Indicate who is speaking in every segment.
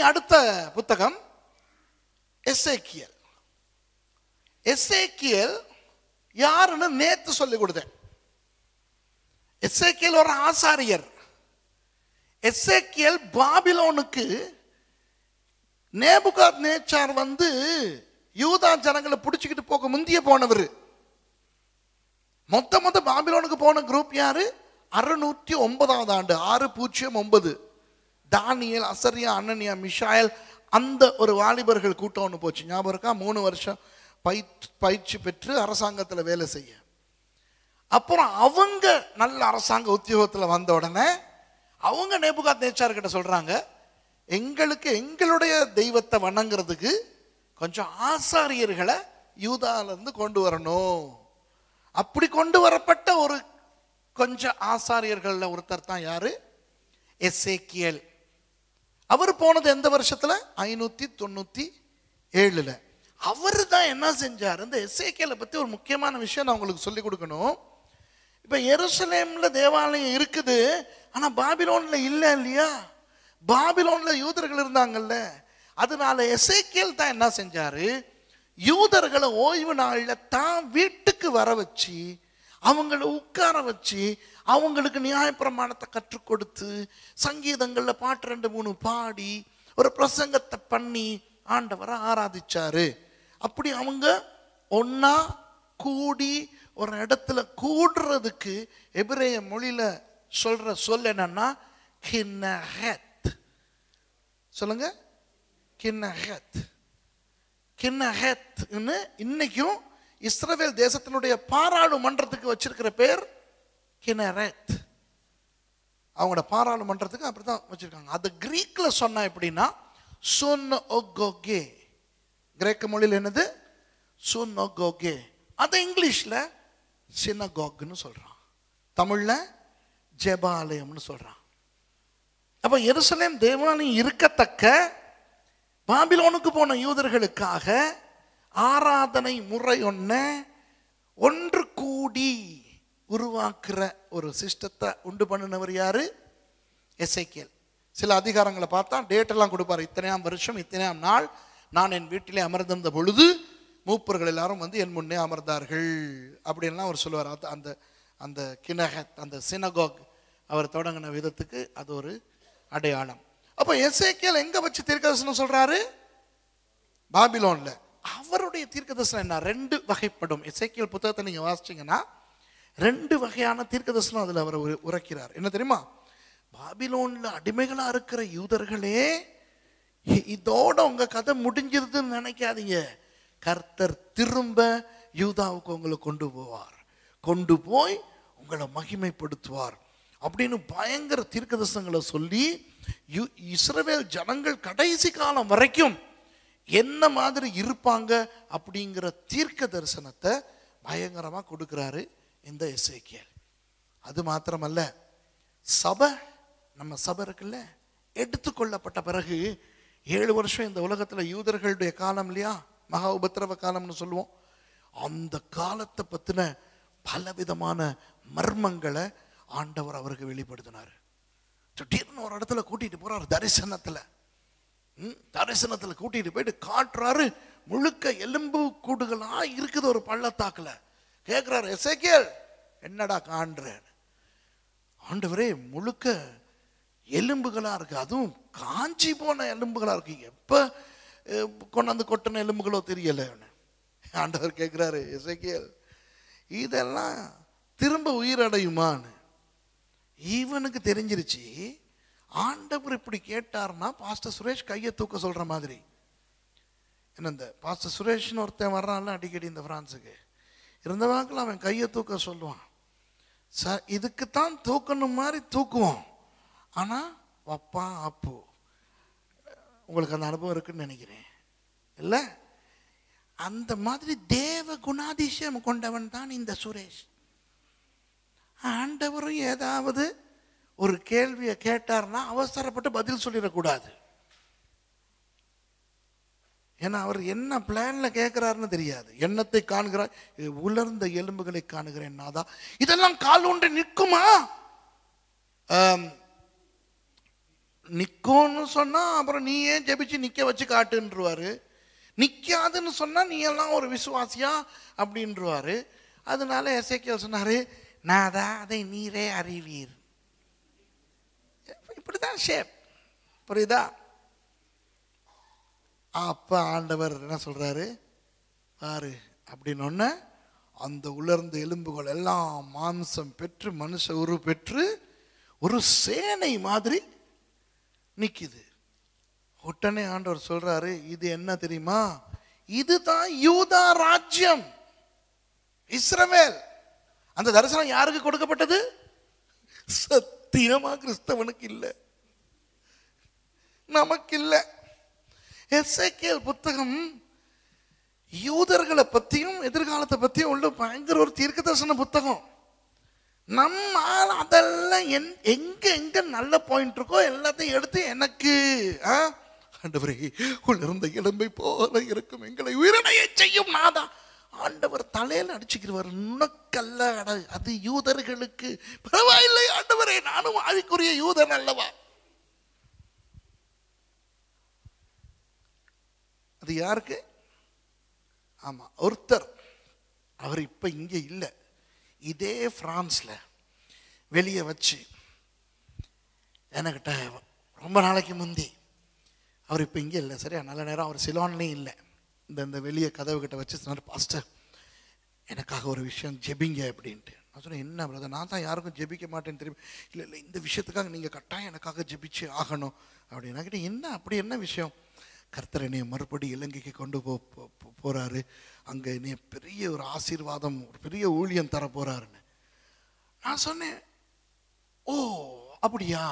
Speaker 1: அடுத்த புத்தகம் Ezekiel Ezekiel யாருன்னு நேத்து சொல்லி கொடுத்தேன் எஸ்ஏக்கியல் ஒரு ஆசாரியர் எஸ்ஏக்கியல் பாபிலோனுக்கு நேபுகாத் நேச்சார் வந்து யூதா ஜனங்களை பிடிச்சிக்கிட்டு போக முந்திய போனவர் மொத்த மொத்த பாபிலோனுக்கு போன குரூப் யாரு அறுநூற்றி ஒன்பதாவது ஆண்டு ஆறு பூஜ்ஜியம் ஒன்பது தானியல் அசரியா அனனியா மிஷாயல் அந்த ஒரு வாலிபர்கள் கூட்டம் ஒன்று போச்சு ஞாபகம் இருக்கா மூணு வருஷம் பயிற்சி பயிற்சி பெற்று அரசாங்கத்தில் வேலை செய்ய அப்புறம் அவங்க நல்ல அரசாங்க உத்தியோகத்தில் வந்த உடனே அவங்க நேபுகாத் நேச்சார் கிட்ட சொல்றாங்க எங்களுக்கு எங்களுடைய தெய்வத்தை வணங்குறதுக்கு கொஞ்சம் ஆசாரியர்களை யூதால இருந்து கொண்டு வரணும் அப்படி கொண்டு வரப்பட்ட ஒரு கொஞ்சம் ஆசாரியர்கள்ல ஒருத்தர் தான் யாரு எஸ்ஏக்கியல் அவர் போனது எந்த வருஷத்துல ஐநூத்தி தொண்ணூத்தி ஏழுல அவர் தான் என்ன செஞ்சார் இந்த எஸ்ஏக்கியலை பத்தி ஒரு முக்கியமான விஷயம் நான் உங்களுக்கு சொல்லி கொடுக்கணும் இப்ப எருசலேம்ல தேவாலயம் இருக்குது ஆனா பாபிலோன்ல இல்ல இல்லையா பாபிலோன்ல யூதர்கள் இருந்தாங்கல்ல அதனால எசேக்கியல் தான் என்ன செஞ்சாரு யூதர்களை ஓய்வு நாள்ல தான் வீட்டுக்கு வர வச்சு அவங்கள உட்கார வச்சு அவங்களுக்கு நியாயப்பிரமாணத்தை கற்றுக் கொடுத்து சங்கீதங்கள்ல பாட்டு ரெண்டு மூணு பாடி ஒரு பிரசங்கத்தை பண்ணி ஆண்டவரை ஆராதிச்சாரு அப்படி அவங்க ஒண்ணா கூடி ஒரு இடத்துல கூடுறதுக்கு எபிரேய மொழியில சொல்ற சொல் என்னன்னா கின்னஹத் சொல்லுங்க கின்னஹத் கின்னஹத்னு இன்னைக்கும் இஸ்ரவேல் தேசத்தினுடைய பாராளுமன்றத்துக்கு வச்சிருக்கிற பேர் கினரத் அவங்களோட பாராளுமன்றத்துக்கு அப்படிதான் வச்சிருக்காங்க அது கிரீக்ல சொன்னா எப்படின்னா சுன் ஒகோகே கிரேக்க மொழியில் என்னது சுன் ஒகோகே அதை இங்கிலீஷ்ல சினகோக்னு சொல்றான் தமிழ்ல ஜெபாலயம்னு சொல்றான் அப்ப எருசலேம் தேவாலயம் இருக்கத்தக்க பாபிலோனுக்கு போன யூதர்களுக்காக ஆராதனை முறை ஒன்ன ஒன்று கூடி உருவாக்குற ஒரு சிஸ்டத்தை உண்டு பண்ணினவர் யாரு எசைக்கியல் சில அதிகாரங்களை பார்த்தா டேட் எல்லாம் கொடுப்பாரு இத்தனையாம் வருஷம் இத்தனையாம் நாள் நான் என் வீட்டிலே அமர்ந்திருந்த பொழுது மூப்பர்கள் எல்லாரும் வந்து என் முன்னே அமர்ந்தார்கள் அப்படின்லாம் அவர் சொல்லுவார் அது அந்த அந்த கினகத் அந்த சினகோக் அவர் தொடங்கின விதத்துக்கு அது ஒரு அடையாளம் அப்போ எசேக்கியல் எங்க வச்சு தீர்க்கதரிசனம் சொல்றாரு பாபிலோன்ல அவருடைய தீர்க்கதரிசனம் என்ன ரெண்டு வகைப்படும் எசேக்கியல் புத்தகத்தை நீங்க வாசிச்சீங்கன்னா ரெண்டு வகையான தீர்க்கதரிசனம் அதுல அவர் உர- உரைக்கிறார் என்ன தெரியுமா பாபிலோன்ல அடிமைகளா இருக்கிற யூதர்களே இ- இதோட உங்க கதை முடிஞ்சிருதுன்னு நினைக்காதீங்க கர்த்தர் திரும்ப யூதாவுக்கு உங்களை கொண்டு போவார் கொண்டு போய் உங்களை மகிமைப்படுத்துவார் அப்படின்னு பயங்கர தீர்க்கதரிசனங்களை சொல்லி யு- இஸ்ரவேல் ஜனங்கள் கடைசி காலம் வரைக்கும் என்ன மாதிரி இருப்பாங்க அப்படிங்கிற தீர்க்க தரிசனத்தை பயங்கரமா கொடுக்கிறாரு இந்த எசேக்கியல் அது மாத்திரமல்ல சபை நம்ம சபை இருக்குல்ல எடுத்துக்கொள்ளப்பட்ட பிறகு ஏழு வருஷம் இந்த உலகத்துல யூதர்களுடைய காலம் இல்லையா மகா உபத்திரவ காலம்னு சொல்லுவோம் அந்த காலத்தை பத்தின பலவிதமான மர்மங்களை ஆண்டவர் அவருக்கு வெளிப்படுத்தினார் திடீர்னு ஒரு இடத்துல கூட்டிட்டு போறாரு தரிசனத்துல ம், தரிசனத்துல கூட்டிட்டு போயிட்டு காட்டுறாரு முழுக்க எலும்பு கூடுகளா இருக்குது ஒரு பள்ளத்தாக்குல கேக்குறாரு எசேக்கியல் என்னடா காண்றேன் ஆண்டவரே முழுக்க எலும்புகளா இருக்கு அதுவும் காஞ்சி போன எலும்புகளா இருக்கு எப்ப அஹ், கொண்டாந்து கொட்டின எலும்புகளோ தெரியல ஆண்டவர் கேட்கிறாரு எசேக்கியல் இதெல்லாம் திரும்ப உயிரடையுமான்னு இவனுக்கு தெரிஞ்சிருச்சு ஆண்டவர் இப்படி கேட்டார்னா பாஸ்டர் சுரேஷ் கையை தூக்க சொல்ற மாதிரி என்ன இந்த பாஸ்டர் சுரேஷ்னு ஒருத்தன் வர்றான்ல அடிக்கடி இந்த பிரான்ஸுக்கு இருந்த வாக்கில் அவன் கையை தூக்க சொல்லுவான் ச இதுக்குத்தான் தூக்கணும் மாதிரி தூக்குவோம் ஆனா அப்பா அப்பு உங்களுக்கு அந்த அனுபவம் இருக்குன்னு நினைக்கிறேன் இல்ல அந்த மாதிரி தேவ குணாதிசயம் கொண்டவன் தான் இந்த சுரேஷ் ஆண்டவரும் ஏதாவது ஒரு கேள்வியை கேட்டார்னா அவசரப்பட்டு பதில் சொல்லிடக்கூடாது ஏன்னா அவர் என்ன பிளான்ல கேட்கிறாருன்னு தெரியாது எண்ணத்தை காண்கிறார் இது உலர்ந்த எலும்புகளை காணுகிறேன் நாதா இதெல்லாம் கால் ஒன்று நிற்குமா ஆம், நிக்கோன்னு சொன்னா அப்புறம் நீ ஏன் ஜெபிச்சு நிக்க வச்சு காட்டுன்றுவாரு நிக்காதுன்னு சொன்னா நீ எல்லாம் ஒரு விசுவாசியா அப்படின்றுவாரு அதனால எசேக்கியல் சொன்னாரு நாதா அதை நீரே அறிவீர் இப்படிதான் ஷேப் புரியுதா அப்ப ஆண்டவர் என்ன சொல்றாரு பாரு அப்படின்னு ஒன்று அந்த உலர்ந்த எலும்புகள் எல்லாம் மாம்சம் பெற்று மனுஷ உரு பெற்று ஒரு சேனை மாதிரி நிக்குது உடனே ஆண்டவர் சொல்றாரு இது என்ன தெரியுமா இதுதான் யூதா ராஜ்யம் இஸ்ரவேல் அந்த தரிசனம் யாருக்கு கொடுக்கப்பட்டது சத்தியமா கிறிஸ்தவனுக்கு இல்லை நமக்கு இல்லை எஸ்ஐகேல் புத்தகம் யூதர்களை பத்தியும் எதிர்காலத்தை பத்தியும் உள்ள பயங்கர ஒரு தீர்க்க தரிசன புத்தகம் நம்ம ஆள் அதெல்லாம் என் எங்க எங்க நல்ல பாயிண்ட் இருக்கோ எல்லாத்தையும் எடுத்து எனக்கு ஆ? ஆண்டவரே உளிர்ந்த எலும்பை போல இருக்கும் எங்களை உயிரினைய செய்யும் நாதா ஆண்டவர் தலையில அடிச்சுக்கிறவர் உனக்கல்ல அட, அது யூதர்களுக்கு பரவாயில்லை ஆண்டவரே நானும் ஆவிக்குரிய யூதன் அல்லவா அது யாருக்கு ஆமா ஒருத்தர் அவர் இப்ப இங்க இல்லை இதே பிரான்ஸ்ல வெளியே வச்சு என்கிட்ட ரொம்ப நாளைக்கு முந்தி அவர் இப்போ இங்கே இல்லை சரியா நல்ல நேரம் அவர் சிலோன்லேயும் இல்லை இந்த இந்த வெளியே கதவு கிட்ட வச்சு சொன்னார் பாஸ்டர் எனக்காக ஒரு விஷயம் ஜெபிங்க அப்படின்ட்டு நான் சொன்னேன் என்ன பிரதர் நான் தான் யாருக்கும் ஜெபிக்க மாட்டேன்னு தெரியும் இல்லை இல்லை இந்த விஷயத்துக்காக நீங்கள் கட்டாயம் எனக்காக ஜெபிச்சு ஆகணும் அப்படின்னு நான் கேட்டேன் என்ன அப்படி என்ன விஷயம் கர்த்தர் என்னைய மறுபடி இலங்கைக்கு கொண்டு போ போ- போ- போறாரு அங்கே என்னைய பெரிய ஒரு ஆசீர்வாதம் ஒரு பெரிய ஊழியம் தர போறாருன்னு நான் சொன்னேன் ஓ அப்படியா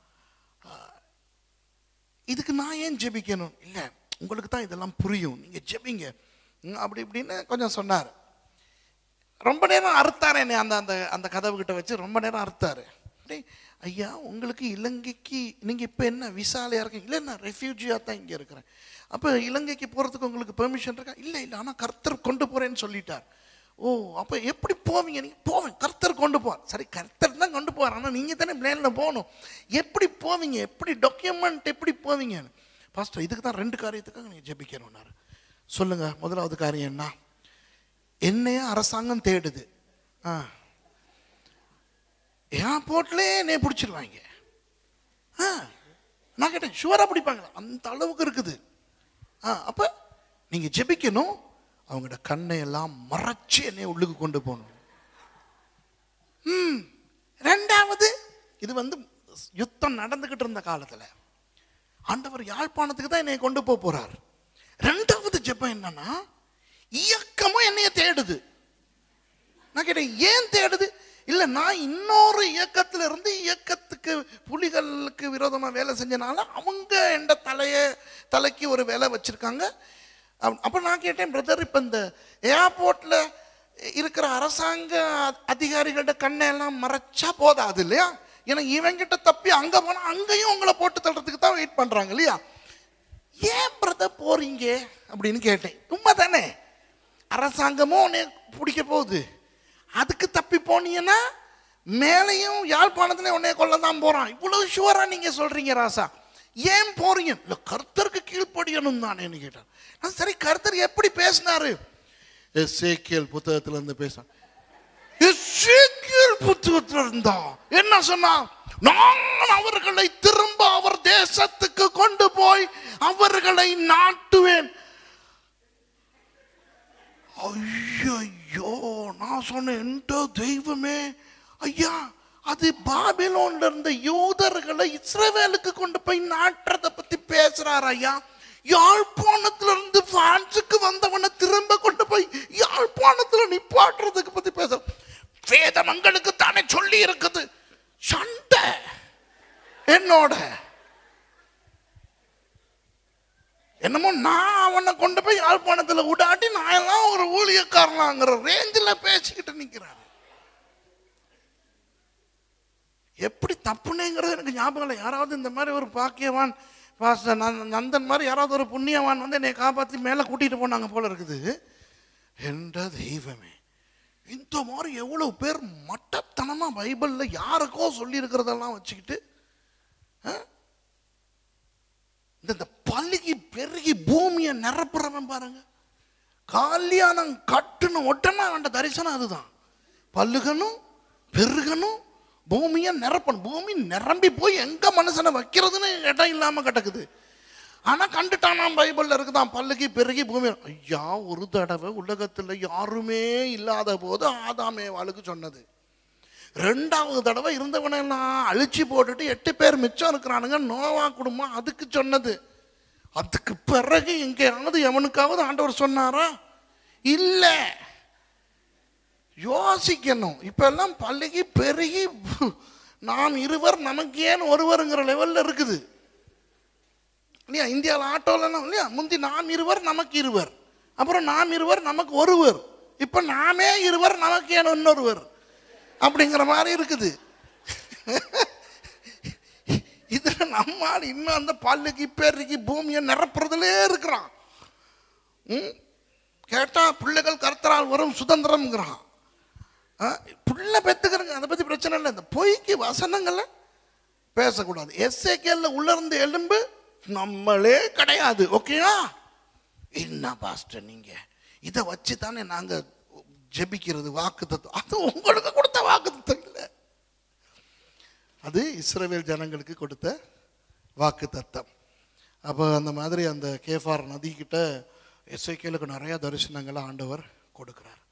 Speaker 1: இதுக்கு நான் ஏன் ஜெபிக்கணும் இல்லை உங்களுக்கு தான் இதெல்லாம் புரியும் நீங்கள் ஜெபிங்க ம், அப்படி இப்படின்னு கொஞ்சம் சொன்னார் ரொம்ப நேரம் அறுத்தாரு என்னை அந்த அந்த அந்த கதவு கிட்ட வச்சு ரொம்ப நேரம் அறுத்தாரு டேய், ஐயா உங்களுக்கு இலங்கைக்கு நீங்கள் இப்போ என்ன விசாலையாக இருக்கீங்க இல்லை நான் ரெஃப்யூஜியாக தான் இங்கே இருக்கிறேன் அப்போ இலங்கைக்கு போகிறதுக்கு உங்களுக்கு பெர்மிஷன் இருக்கா இல்லை இல்லை ஆனால் கர்த்தர் கொண்டு போகிறேன்னு சொல்லிட்டார் ஓ அப்போ எப்படி போவீங்க நீங்கள் போவேன் கர்த்தர் கொண்டு போவார் சரி கர்த்தர் தான் கொண்டு போவார் ஆனால் நீங்கள் தானே பிளேனில் போகணும் எப்படி போவீங்க எப்படி டாக்குமெண்ட் எப்படி போவீங்கன்னு பாஸ்டர் இதுக்கு தான் ரெண்டு காரியத்துக்காக நீங்கள் ஜெபிக்கணும்னாரு சொல்லுங்கள் முதலாவது காரியம் என்ன என்னைய அரசாங்கம் தேடுது ஆ ஏர்போர்ட்லேயே என்னைய பிடிச்சிருவாங்க ஆ நான் கேட்டேன் ஷுவராக பிடிப்பாங்களா அந்த அளவுக்கு இருக்குது ஆ அப்போ நீங்கள் ஜெபிக்கணும் அவங்களோட கண்ணை எல்லாம் மறைச்சு என்னை உள்ளுக்கு கொண்டு போகணும் ம் ரெண்டாவது இது வந்து யுத்தம் நடந்துகிட்டு இருந்த காலத்தில் ஆண்டவர் யாழ்ப்பாணத்துக்கு தான் என்னை கொண்டு போக போறார் ரெண்டாவது ஜெபம் என்னன்னா இயக்கமும் என்னைய தேடுது நான் கேட்டேன் ஏன் தேடுது இல்ல நான் இன்னொரு இயக்கத்துல இருந்து இயக்கத்துக்கு புலிகளுக்கு விரோதமா வேலை செஞ்சனால அவங்க எந்த தலைய தலைக்கு ஒரு வேலை வச்சிருக்காங்க அப்ப- அப்ப நான் கேட்டேன் பிரதர் இப்ப இந்த ஏர்போர்ட்ல இருக்கிற அரசாங்க அதிகாரிகளோட கண்ணை எல்லாம் மறைச்சா போதாது இல்லையா ஏன்னா இவங்கிட்ட தப்பி அங்க போனா அங்கேயும் உங்களை போட்டு தள்ளுறதுக்கு தான் வெயிட் பண்றாங்க இல்லையா ஏன் பிரதர் போறீங்க அப்படின்னு கேட்டேன் உண்மை தானே அரசாங்கமும் உன்னை பிடிக்க போகுது அதுக்கு தப்பி போனீங்கன்னா மேலையும் யாழ்ப்பாணத்துல உன்னைய கொல்ல தான் போறான் இவ்வளவு ஷுவரா நீங்க சொல்றீங்க ராசா ஏன் போறீங்க இல்ல கர்த்தருக்கு கீழ்ப்படியணும் தானேன்னு கேட்டான் நான் சரி கர்த்தர் எப்படி பேசினாரு எஸ்ஏகேல் புத்தகத்துல இருந்து பேசினார் எசேக்கியேல் புத்தகத்துல இருந்தா என்ன சொன்னா நான் அவர்களை திரும்ப அவர் தேசத்துக்கு கொண்டு போய் அவர்களை நாட்டுவேன் ஐயோ நான் சொன்னேன் என்ட தெய்வமே ஐயா அது பாபிலோன்ல இருந்த யூதர்களை இஸ்ரவேலுக்கு கொண்டு போய் நாட்டுறத பத்தி பேசுறாரு ஐயா யாழ்ப்பாணத்துல இருந்து பிரான்சுக்கு வந்தவனை திரும்ப கொண்டு போய் யாழ்ப்பாணத்துல நிப்பாட்டுறதுக்கு பத்தி பேச வேதமங்களுக்கு தானே சொல்லி இருக்குது சண்டை என்னோட என்னமோ நான் அவனை கொண்டு போய் யாழ்ப்பாணத்துல விடாட்டி நான் எல்லாம் ஒரு ஊழியக்காரனாங்கிற ரேஞ்சில் பேசிக்கிட்டு நிக்கிறாரு எப்படி தப்புனேங்கிறது எனக்கு ஞாபகம் இல்லை யாராவது இந்த மாதிரி ஒரு பாக்கியவான் பாஸ்டர் நந்த- நந்தன் மாதிரி யாராவது ஒரு புண்ணியவான் வந்து என்னை காப்பாற்றி மேலே கூட்டிட்டு போனாங்க போல இருக்குது என்ற தெய்வமே இந்த மாதிரி எவ்வளவு பேர் மட்டத்தனமா பைபிள்ல யாருக்கோ சொல்லி இருக்கிறதெல்லாம் வச்சுக்கிட்டு ஆ? இந்த இந்த பழுகி பெருகி பூமியை நிரப்புறவன் பாருங்க கல்யாணம் கட்டுன உடனே அவன் தரிசனம் அதுதான் பல்லுகணும் பெருகணும் பூமியை நிரப்பணும் பூமி நிரம்பி போய் எங்க மனுஷனை வைக்கிறதுன்னு இடம் இல்லாம கிடக்குது ஆனா கண்டுட்டானாம் பைபிள்ல இருக்குதான் பல்லுகி பெருகி பூமி ஐயா ஒரு தடவை உலகத்துல யாருமே இல்லாத போது ஆதாமே வாளுக்கு சொன்னது ரெண்டாவது தடவை இருந்தவனெல்லாம் அழிச்சு போட்டுட்டு எட்டு பேர் மிச்சம் இருக்கிறானுங்க நோவா குடும்பம் அதுக்கு சொன்னது அதுக்கு பிறகு எங்கேயாவது எவனுக்காவது ஆண்டவர் சொன்னாரா இல்லை யோசிக்கணும் இப்பெல்லாம் பள்ளிக்கு பெருகி நாம் இருவர் நமக்கு ஏன் ஒருவருங்கிற லெவல்ல இருக்குது இல்லையா இந்தியாவில் ஆட்டோலாம் இல்லையா முந்தி நாம் இருவர் நமக்கு இருவர் அப்புறம் நாம் இருவர் நமக்கு ஒருவர் இப்போ நாமே இருவர் நமக்கு ஏன் இன்னொருவர் அப்படிங்கிற மாதிரி இருக்குது இதில் நம்மால் இன்னும் அந்த பல்லுக்கு பெருகி பூமியை நிரப்புறதுலே இருக்கிறான் ம் கேட்டா பிள்ளைகள் கருத்தரால் வரும் சுதந்திரம்ங்கிறான் ஆ, பிள்ளை பெத்துக்கிறங்க அதை பற்றி பிரச்சனை இல்லை இந்த பொய்க்கு வசனங்களை பேசக்கூடாது எஸ்ஏகேல உள்ள இருந்து எலும்பு நம்மளே கிடையாது ஓகேயா என்ன பாஸ்டர் நீங்க இதை வச்சு தானே நாங்க ஜெபிக்கிறது வாக்கு தத்துவம் அது உங்களுக்கு கொடுத்த வாக்கு தத்துவம் இல்லை அது இஸ்ரவேல் ஜனங்களுக்கு கொடுத்த வாக்கு தத்தம் அப்போ அந்த மாதிரி அந்த கேஃபார் நதி கிட்ட எஸ்ஐகேலுக்கு நிறைய தரிசனங்களை ஆண்டவர் கொடுக்கிறார்